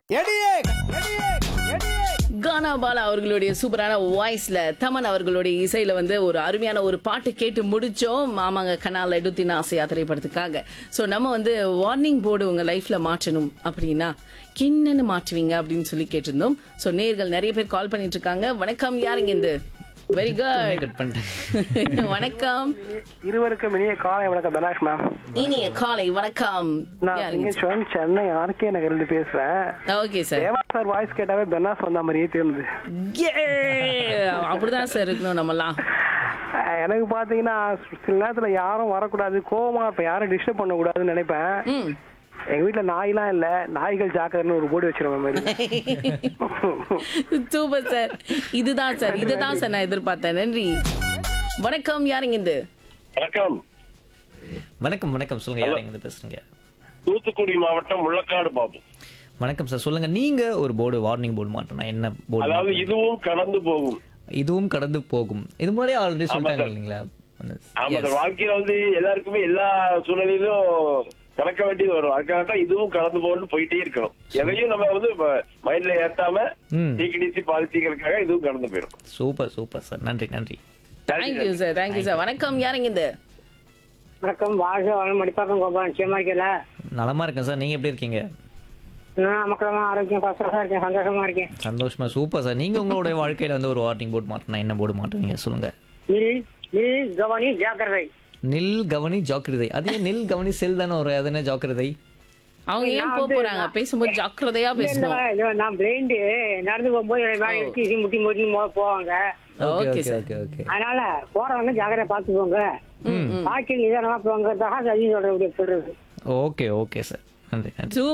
கானா பாலா அவர்களுடைய சூப்பரான வாய்ஸ்ல தமன் அவர்களுடைய இசையில வந்து ஒரு அருமையான ஒரு பாட்டு கேட்டு முடிச்சோம் மாமாங்க கனால எடுத்தின ஆசையா திரைப்படத்துக்காக சோ நம்ம வந்து வார்னிங் போர்டு உங்க லைஃப்ல மாற்றணும் அப்படின்னா என்னன்னு மாற்றுவீங்க அப்படின்னு சொல்லி கேட்டிருந்தோம் சோ நேர்கள் நிறைய பேர் கால் பண்ணிட்டு இருக்காங்க வணக்கம் யாருங்க இந்த வெரி குட் கட் பண்ணிட்டேன் வணக்கம் இருவருக்கும் இனிய காலை வணக்கம் தனாஷ் மேம் இனிய காலை வணக்கம் நான் யாருங்க சிங்கச்சுவன் சென்னை ஆர்கே நகர்ல இருந்து பேசுறேன் okay sir Deva sir voice கேட்டாவே பென்னாஸ் வந்த மாதிரியே தெரியுது அப்படிதான் சார் இருக்கணும் நம்மலாம் அஹ் எனக்கு பாத்தீங்கன்னா சில நேரத்துல யாரும் வரக்கூடாது கோவமா இப்ப யாரும் டிஸ்டர்ப் பண்ண கூடாதுன்னு நினைப்பேன் ம் எங்க வீட்ல நாயெல்லாம் இல்ல நாய்கள் ஜாக்கிரன்னு ஒரு போர்டு வச்சிருவேன் மாதிரி சூப்பர் சார் இதுதான் சார் இதுதான் சார் நான் எதிர்பார்த்தேன் நன்றி வணக்கம் யாருங்க இது வணக்கம் வணக்கம் வணக்கம் சொல்லுங்க யார் எங்க பேசுறீங்க தூத்துக்குடி மாவட்டம் முள்ளக்காடு பாபு வணக்கம் சார் சொல்லுங்க நீங்க ஒரு போர்டு வார்னிங் போர்டு மாட்டணும் என்ன போர்டு அதாவது இதுவும் கடந்து போகும் இதுவும் கடந்து போகும் இது முன்னாடியே ஆல்ரெடி சொல்லிட்டாங்க sir. இல்லைங்களா ஆமா Yes. சார் வாழ்க்கையில வந்து எல்லாருக்குமே எல்லா சூழ்நிலையிலும் கடக்க வேண்டியது வரும் அதுக்காக தான் இதுவும் கடந்து போகணும்னு போயிட்டே இருக்கணும் எதையும் நம்ம வந்து மைண்ட்ல ஏத்தாம ம். டிசி பாலிசிக்கிறதுக்காக இதுவும் கடந்து போயிடும் சூப்பர் சூப்பர் சார் நன்றி நன்றி தேங்க்யூ சார் தேங்க்யூ சார் வணக்கம் யாருங்க இது வணக்கம் வாழ்க வளம் மடிப்பாக்கம் கோபால் நிச்சயமா இருக்கல நலமா இருக்கேன் சார் நீங்க எப்படி இருக்கீங்க நான் மக்களமா ஆரோக்கியம் பசங்க இருக்கேன் சந்தோஷமா இருக்கேன் சந்தோஷமா சூப்பர் சார் நீங்க உங்களுடைய வாழ்க்கையில வந்து ஒரு வார்னிங் போர்டு மாட்டணும் என்ன போர்டு மாட்டுவீங்க சொல்லுங்க நில் நில் கவனி ஜாக்கிரதை நில் கவனி ஜாக்கிரதை அது ஏன் நில் கவனி செல் தானே ஒரு அது என்ன ஜாக்கிரதை அவங்க ஏன் போக போறாங்க பேசும்போது ஜாக்கிரதையா இல்ல, பேசணும் இல்ல, நான் பிளைண்டு நடந்து போகும்போது வேலை இழுத்து இசி முட்டி முட்டி மோ- போவாங்க okay okay okay sir okay okay அதனால போறவங்க ஜாக்கிரதை பார்த்து போங்க பாக்கி நிதானமா போங்க சஜி சொல்றதுடைய சொல்றது ஓகே ஓகே சார் நன்றி நன்றி